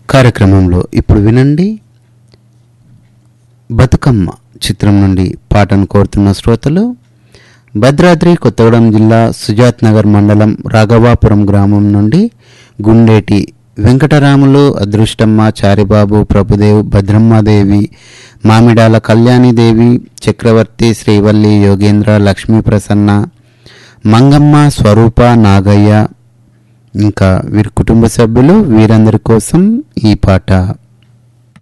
కార్యక్రమంలో ఇప్పుడు వినండి బతుకమ్మ చిత్రం నుండి పాటను కోరుతున్న శ్రోతలు భద్రాద్రి కొత్తగూడెం జిల్లా సుజాత్ నగర్ మండలం రాఘవాపురం గ్రామం నుండి గుండేటి వెంకటరాములు అదృష్టమ్మ చారిబాబు ప్రభుదేవ్ భద్రమ్మాదేవి మామిడాల కళ్యాణిదేవి చక్రవర్తి శ్రీవల్లి యోగేంద్ర లక్ష్మీ ప్రసన్న మంగమ్మ స్వరూప నాగయ్య ఇంకా వీరి కుటుంబ సభ్యులు వీరందరి కోసం ఈ పాట